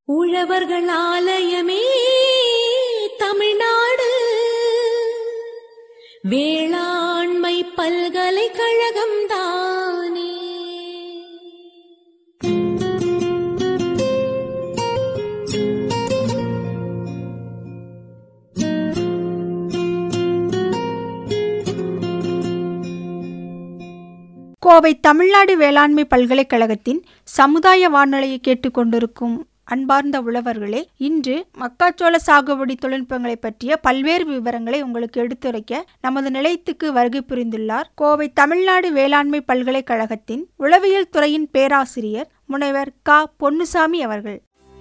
உழவர்கள் ஆலயமே தமிழ்நாடு வேளாண்மை பல்கலைக்கழகம் தானே கோவை தமிழ்நாடு வேளாண்மை பல்கலைக்கழகத்தின் சமுதாய வானொலியை கேட்டுக்கொண்டிருக்கும் அன்பார்ந்த உழவர்களே இன்று மக்காச்சோள சாகுபடி தொழில்நுட்பங்களை பற்றிய பல்வேறு விவரங்களை உங்களுக்கு எடுத்துரைக்க நமது நிலையத்துக்கு வருகை புரிந்துள்ளார் கோவை தமிழ்நாடு வேளாண்மை பல்கலைக்கழகத்தின் உளவியல் துறையின் பேராசிரியர் முனைவர் க பொன்னுசாமி அவர்கள்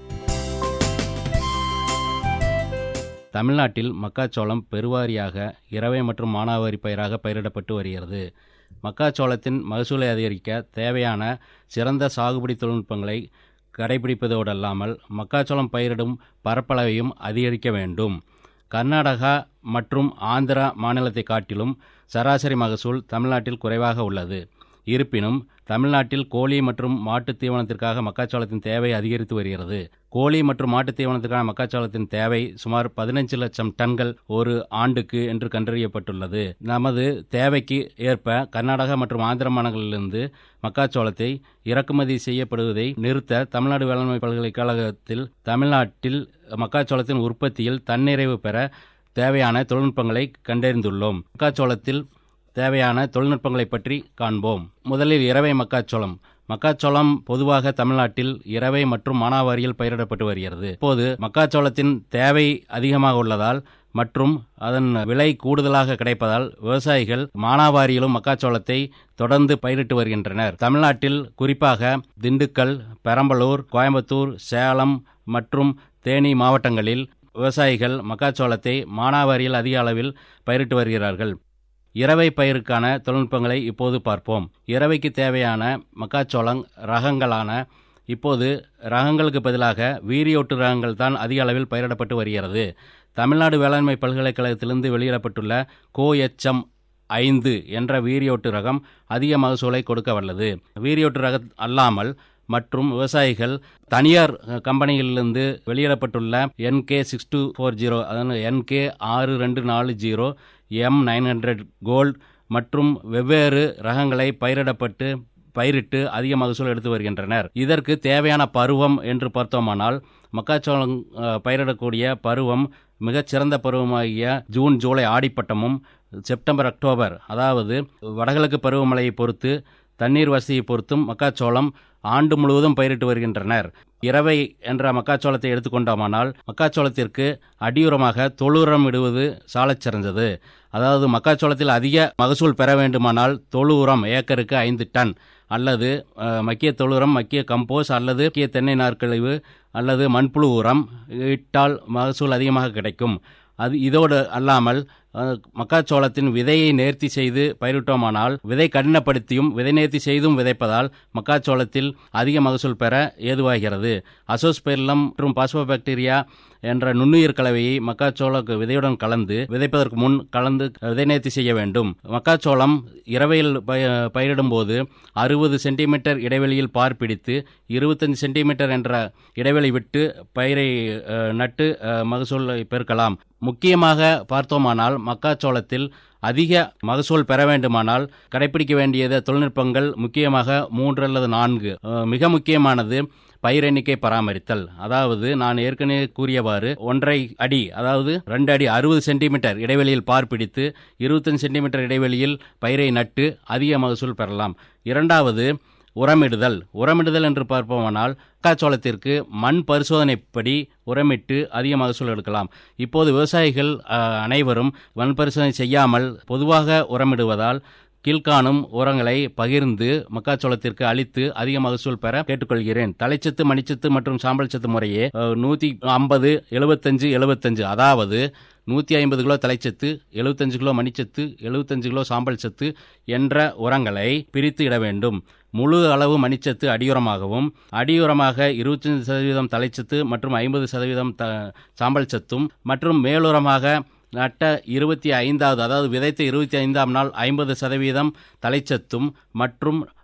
தமிழ்நாட்டில் மக்காச்சோளம் பெருவாரியாக இரவை மற்றும் மானாவாரி பயிராக பயிரிடப்பட்டு வருகிறது மக்காச்சோளத்தின் மகசூலை அதிகரிக்க தேவையான சிறந்த சாகுபடி தொழில்நுட்பங்களை கடைபிடிப்பதோடல்லாமல் மக்காச்சோளம் பயிரிடும் பரப்பளவையும் அதிகரிக்க வேண்டும் கர்நாடகா மற்றும் ஆந்திரா மாநிலத்தை காட்டிலும் சராசரி மகசூல் தமிழ்நாட்டில் குறைவாக உள்ளது இருப்பினும் தமிழ்நாட்டில் கோழி மற்றும் மாட்டுத் தீவனத்திற்காக மக்காச்சோளத்தின் தேவை அதிகரித்து வருகிறது கோழி மற்றும் மாட்டுத் தீவனத்திற்கான மக்காச்சோளத்தின் தேவை சுமார் பதினஞ்சு லட்சம் டன்கள் ஒரு ஆண்டுக்கு என்று கண்டறியப்பட்டுள்ளது நமது தேவைக்கு ஏற்ப கர்நாடகா மற்றும் ஆந்திர மாநிலங்களிலிருந்து மக்காச்சோளத்தை இறக்குமதி செய்யப்படுவதை நிறுத்த தமிழ்நாடு வேளாண்மை பல்கலைக்கழகத்தில் தமிழ்நாட்டில் மக்காச்சோளத்தின் உற்பத்தியில் தன்னிறைவு பெற தேவையான தொழில்நுட்பங்களை கண்டறிந்துள்ளோம் மக்காச்சோளத்தில் தேவையான தொழில்நுட்பங்களை பற்றி காண்போம் முதலில் இரவை மக்காச்சோளம் மக்காச்சோளம் பொதுவாக தமிழ்நாட்டில் இரவை மற்றும் மானாவாரியில் பயிரிடப்பட்டு வருகிறது இப்போது மக்காச்சோளத்தின் தேவை அதிகமாக உள்ளதால் மற்றும் அதன் விலை கூடுதலாக கிடைப்பதால் விவசாயிகள் மானாவாரியிலும் மக்காச்சோளத்தை தொடர்ந்து பயிரிட்டு வருகின்றனர் தமிழ்நாட்டில் குறிப்பாக திண்டுக்கல் பெரம்பலூர் கோயம்புத்தூர் சேலம் மற்றும் தேனி மாவட்டங்களில் விவசாயிகள் மக்காச்சோளத்தை மானாவாரியில் அதிக அளவில் பயிரிட்டு வருகிறார்கள் இரவை பயிருக்கான தொழில்நுட்பங்களை இப்போது பார்ப்போம் இரவைக்கு தேவையான மக்காச்சோளம் ரகங்களான இப்போது ரகங்களுக்கு பதிலாக வீரியோட்டு ரகங்கள் தான் அதிக அளவில் பயிரிடப்பட்டு வருகிறது தமிழ்நாடு வேளாண்மை பல்கலைக்கழகத்திலிருந்து வெளியிடப்பட்டுள்ள கோஎச்எம் ஐந்து என்ற வீரியோட்டு ரகம் அதிக மகசூலை கொடுக்க வல்லது வீரியோட்டு ரகம் அல்லாமல் மற்றும் விவசாயிகள் தனியார் கம்பெனிகளிலிருந்து வெளியிடப்பட்டுள்ள N K six two four zero அதாவது என்கே ஆறு ரெண்டு நாலு zero M nine hundred gold மற்றும் வெவ்வேறு ரகங்களை பயிரிடப்பட்டு பயிரிட்டு அதிக மகசூல் எடுத்து வருகின்றனர் இதற்கு தேவையான பருவம் என்று பார்த்தோமானால் மக்காச்சோளம் பயிரிடக்கூடிய பருவம் மிகச்சிறந்த பருவமாகிய ஜூன் ஜூலை ஆடிப்பட்டமும் செப்டம்பர் அக்டோபர் அதாவது வடகிழக்கு பருவமழையை பொறுத்து தண்ணீர் வசதியை பொறுத்தும் மக்காச்சோளம் ஆண்டு முழுவதும் பயிரிட்டு வருகின்றனர் இரவை என்ற மக்காச்சோளத்தை எடுத்துக்கொண்டோமானால் மக்காச்சோளத்திற்கு அடியுரமாக தொழுரம் இடுவது சாலச் சிறந்தது அதாவது மக்காச்சோளத்தில் அதிக மகசூல் பெற வேண்டுமானால் தொழு உரம் ஏக்கருக்கு ஐந்து டன் அல்லது மக்கிய தொழுரம் மக்கிய கம்போஸ் அல்லது மக்கிய தென்னை நார்க்கழிவு அல்லது மண்புழு உரம் இட்டால் மகசூல் அதிகமாக கிடைக்கும் அது இதோடு அல்லாமல் மக்காச்சோளத்தின் விதையை நேர்த்தி செய்து பயிரிட்டோமானால் விதை கடினப்படுத்தியும் விதை நேர்த்தி செய்தும் விதைப்பதால் மக்காச்சோளத்தில் அதிக மகசூல் பெற ஏதுவாகிறது அசோஸ்பெர்லம் மற்றும் பாஸ்போபாக்டீரியா என்ற நுண்ணுயிர் கலவையை மக்காச்சோள விதையுடன் கலந்து விதைப்பதற்கு முன் கலந்து விதை நேர்த்தி செய்ய வேண்டும் மக்காச்சோளம் இரவையில் பயிரிடும் போது அறுபது சென்டிமீட்டர் இடைவெளியில் பார் பிடித்து இருபத்தஞ்சு சென்டிமீட்டர் என்ற இடைவெளி விட்டு பயிரை நட்டு மகசூலை பெருக்கலாம் முக்கியமாக பார்த்தோமானால் மக்காச்சோளத்தில் அதிக மகசூல் பெற வேண்டுமானால் கடைபிடிக்க வேண்டியது தொழில்நுட்பங்கள் முக்கியமாக மூன்று அல்லது நான்கு மிக முக்கியமானது பயிர் எண்ணிக்கை பராமரித்தல் அதாவது நான் ஏற்கனவே கூறியவாறு ஒன்றை அடி அதாவது ரெண்டு அடி அறுபது சென்டிமீட்டர் இடைவெளியில் பார் பிடித்து இருபத்தஞ்சு சென்டிமீட்டர் இடைவெளியில் பயிரை நட்டு அதிக மகசூல் பெறலாம் இரண்டாவது உரமிடுதல் உரமிடுதல் என்று பார்ப்போமானால் மக்காச்சோளத்திற்கு மண் பரிசோதனைப்படி உரமிட்டு அதிக மகசூல் எடுக்கலாம் இப்போது விவசாயிகள் அனைவரும் மண் பரிசோதனை செய்யாமல் பொதுவாக உரமிடுவதால் கீழ்காணும் உரங்களை பகிர்ந்து மக்காச்சோளத்திற்கு அளித்து அதிக மகசூல் பெற கேட்டுக்கொள்கிறேன் தலைச்சத்து மணிச்சத்து மற்றும் சாம்பல் சத்து முறையே நூற்றி ஐம்பது எழுபத்தஞ்சு எழுபத்தஞ்சு அதாவது நூற்றி ஐம்பது கிலோ தலைச்சத்து எழுபத்தஞ்சு கிலோ மணிச்சத்து எழுபத்தஞ்சு கிலோ சாம்பல் சத்து என்ற உரங்களை பிரித்து இட வேண்டும் முழு அளவு மணிச்சத்து அடியுரமாகவும் அடியுரமாக இருபத்தஞ்சு சதவீதம் தலைச்சத்து மற்றும் ஐம்பது சதவீதம் த சாம்பல் சத்தும் மற்றும் மேலுரமாக நட்ட இருபத்தி ஐந்தாவது அதாவது விதைத்த இருபத்தி ஐந்தாம் நாள் ஐம்பது சதவீதம் தலைச்சத்தும் மற்றும்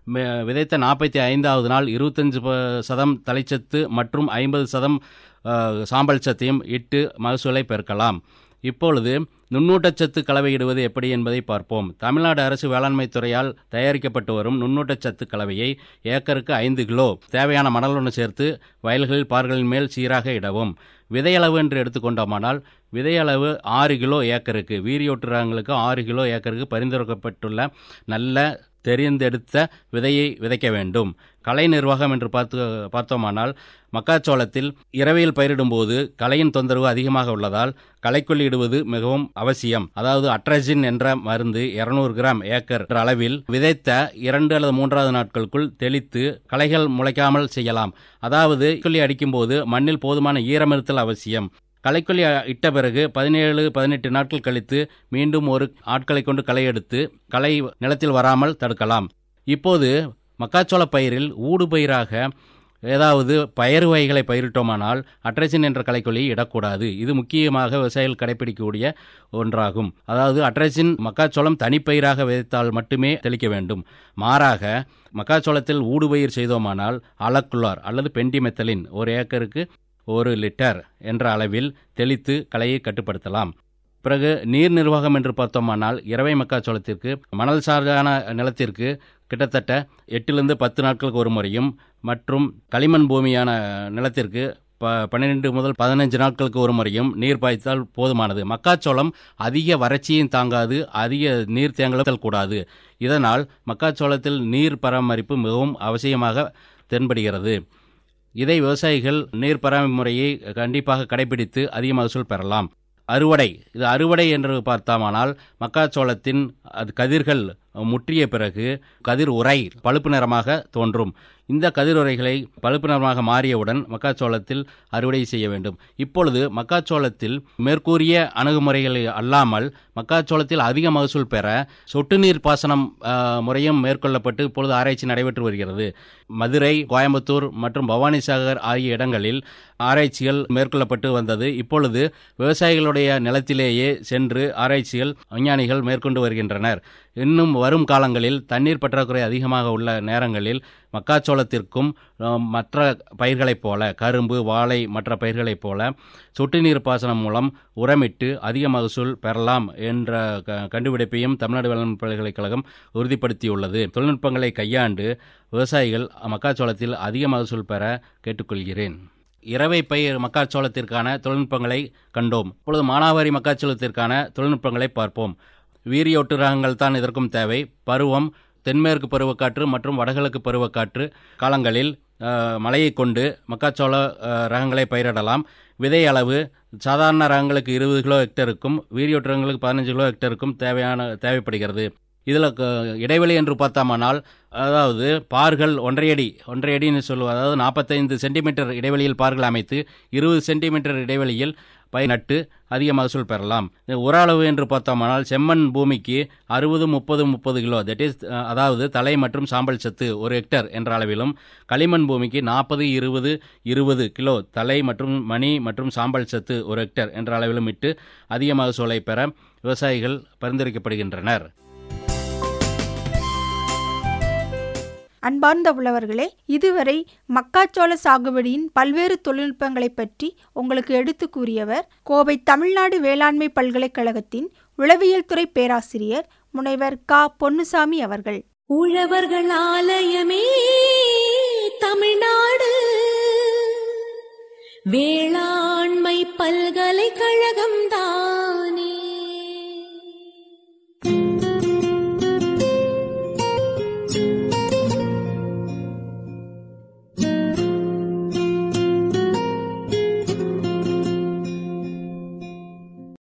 மே- விதைத்த நாற்பத்தி ஐந்தாவது நாள் இருபத்தஞ்சு ப- சதம் தலைச்சத்து மற்றும் ஐம்பது சதம் அஹ், சாம்பல் சத்தையும் இட்டு மகசூலை பெருக்கலாம் இப்பொழுது நுண்ணூட்டச்சத்து கலவையிடுவது எப்படி என்பதை பார்ப்போம் தமிழ்நாடு அரசு வேளாண்மை துறையால் தயாரிக்கப்பட்டு வரும் நுண்ணூட்டச்சத்து கலவையை ஏக்கருக்கு ஐந்து கிலோ தேவையான மணலுடன் சேர்த்து வயல்களில் பார்களின் மேல் சீராக இடவும் விதையளவு என்று எடுத்துக்கொண்டோமானால் விதையளவு ஆறு கிலோ ஏக்கருக்கு வீரியோட்டு ரகங்களுக்கு ஆறு கிலோ ஏக்கருக்கு பரிந்துரைக்கப்பட்டுள்ள நல்ல தெரிந்தெடுத்த விதையை விதைக்க வேண்டும் கலை நிர்வாகம் என்று பார்த்து பார்த்தோமானால் மக்காச்சோளத்தில் இரவையில் பயிரிடும்போது களையின் தொந்தரவு அதிகமாக உள்ளதால் களைக்கொல்லி இடுவது மிகவும் அவசியம் அதாவது அட்ரஜின் என்ற மருந்து 200 கிராம் ஏக்கர் என்ற அளவில் விதைத்த இரண்டு அல்லது மூன்றாவது நாட்களுக்குள் தெளித்து களைகள் முளைக்காமல் செய்யலாம் அதாவது கொல்லி அடிக்கும்போது மண்ணில் போதுமான ஈரமிருத்தல் அவசியம் களைக்கொல்லி இட்ட பிறகு பதினேழு பதினெட்டு நாட்கள் கழித்து மீண்டும் ஒரு ஆட்களை கொண்டு களை எடுத்து களை நிலத்தில் வராமல் தடுக்கலாம் இப்போது மக்காச்சோள பயிரில் ஊடு பயிராக ஏதாவது பயிர் வகைகளை பயிரிட்டோமானால் அட்ரஜின் என்ற களைக்கொல்லியை இடக்கூடாது இது முக்கியமாக விவசாயிகள் கடைபிடிக்கக்கூடிய ஒன்றாகும் அதாவது அட்ரஜின் மக்காச்சோளம் தனிப்பயிராக விதைத்தால் மட்டுமே தெளிக்க வேண்டும் மாறாக மக்காச்சோளத்தில் ஊடுபயிர் செய்தோமானால் அலக்குலார் அல்லது பெண்டிமெத்தலின் ஒரு ஏக்கருக்கு ஒரு லிட்டர் என்ற அளவில் தெளித்து களையை கட்டுப்படுத்தலாம் பிறகு நீர் நிர்வாகம் என்று பார்த்தோமானால் இரவை மக்காச்சோளத்திற்கு மணல் சார்பான நிலத்திற்கு கிட்டத்தட்ட எட்டிலிருந்து பத்து நாட்களுக்கு ஒரு முறையும் மற்றும் களிமண் பூமியான நிலத்திற்கு ப பன்னிரெண்டு முதல் பதினஞ்சு நாட்களுக்கு ஒரு முறையும் நீர் பாய்த்தால் போதுமானது மக்காச்சோளம் அதிக வறட்சியும் தாங்காது அதிக நீர் தேங்கல் கூடாது இதனால் மக்காச்சோளத்தில் நீர் பராமரிப்பு மிகவும் அவசியமாக தென்படுகிறது இதை விவசாயிகள் நீர் பராமரிப்பு முறையை கண்டிப்பாக கடைபிடித்து அதிக மகசூல் பெறலாம் அறுவடை இது அறுவடை என்று பார்த்தாமானால் மக்காச்சோளத்தின் அது கதிர்கள் முற்றிய பிறகு கதிர் உரை பழுப்பு நிறமாக தோன்றும் இந்த கதிர் உரைகளை பழுப்பு நிறமாக மாறியவுடன் மக்காச்சோளத்தில் அறுவடை செய்ய வேண்டும் இப்பொழுது மக்காச்சோளத்தில் மேற்கூறிய அணுகுமுறைகள் அல்லாமல் மக்காச்சோளத்தில் அதிக மகசூல் பெற சொட்டு நீர் பாசனம் அஹ், முறையும் மேற்கொள்ளப்பட்டு இப்பொழுது ஆராய்ச்சி நடைபெற்று வருகிறது மதுரை கோயம்புத்தூர் மற்றும் பவானிசாகர் ஆகிய இடங்களில் ஆராய்ச்சிகள் மேற்கொள்ளப்பட்டு வந்தது இப்பொழுது விவசாயிகளுடைய நிலத்திலேயே சென்று ஆராய்ச்சிகள் விஞ்ஞானிகள் மேற்கொண்டு வருகின்றனர் இன்னும் வரும் காலங்களில் தண்ணீர் பற்றாக்குறை அதிகமாக உள்ள நேரங்களில் மக்காச்சோளத்திற்கும் அஹ், மற்ற பயிர்களைப் போல கரும்பு வாழை மற்ற பயிர்களைப் போல சொட்டு நீர் பாசனம் மூலம் உரமிட்டு அதிக மகசூல் பெறலாம் என்ற க- கண்டுபிடிப்பையும் தமிழ்நாடு வேளாண் பல்கலைக்கழகம் உறுதிப்படுத்தியுள்ளது தொழில்நுட்பங்களை கையாண்டு விவசாயிகள் மக்காச்சோளத்தில் அதிக மகசூல் பெற கேட்டுக்கொள்கிறேன் இரவை பயிர் மக்காச்சோளத்திற்கான தொழில்நுட்பங்களை கண்டோம் இப்பொழுது மானாவாரி மக்காச்சோளத்திற்கான தொழில்நுட்பங்களை பார்ப்போம் வீரியோட்டு ரகங்கள் தான் இதற்கும் தேவை பருவம் தென்மேற்கு பருவக்காற்று மற்றும் வடகிழக்கு பருவக்காற்று காலங்களில் அஹ், மழையை கொண்டு மக்காச்சோள அஹ், ரகங்களை பயிரிடலாம் விதை அளவு சாதாரண ரகங்களுக்கு இருபது கிலோ ஹெக்டருக்கும் வீரியோட்டு ரகங்களுக்கு பதினஞ்சு கிலோ ஹெக்டருக்கும் தேவையான தேவைப்படுகிறது இதில் இடைவெளி என்று பார்த்தாமானால் அதாவது பார்கள் ஒன்றரை அடி ஒன்றரை அடின்னு சொல்லுவோம் அதாவது நாற்பத்தைந்து சென்டிமீட்டர் இடைவெளியில் பார்கள் அமைத்து இருபது சென்டிமீட்டர் இடைவெளியில் பயிர் நட்டு அதிக மகசூல் பெறலாம் இந்த உர அளவு என்று பார்த்தோமானால் செம்மண் பூமிக்கு அறுபது முப்பது முப்பது கிலோ தட் இஸ் அதாவது தலை மற்றும் சாம்பல் சத்து ஒரு ஹெக்டர் என்ற அளவிலும் களிமண் பூமிக்கு நாற்பது இருபது இருபது கிலோ தலை மற்றும் மணி மற்றும் சாம்பல் சத்து ஒரு ஹெக்டர் என்ற அளவிலும் இட்டு அதிக மகசூலை பெற விவசாயிகள் பரிந்துரைக்கப்படுகின்றனர் அன்பார்ந்த உழவர்களே இதுவரை மக்காச்சோள சாகுபடியின் பல்வேறு தொழில்நுட்பங்களை பற்றி உங்களுக்கு எடுத்து கூறியவர் கோவை தமிழ்நாடு வேளாண்மை பல்கலைக்கழகத்தின் உளவியல் துறை பேராசிரியர் முனைவர் கா பொன்னுசாமி அவர்கள் உழவர்கள் ஆலயமே தமிழ்நாடு வேளாண்மை பல்கலைக்கழகம் தானே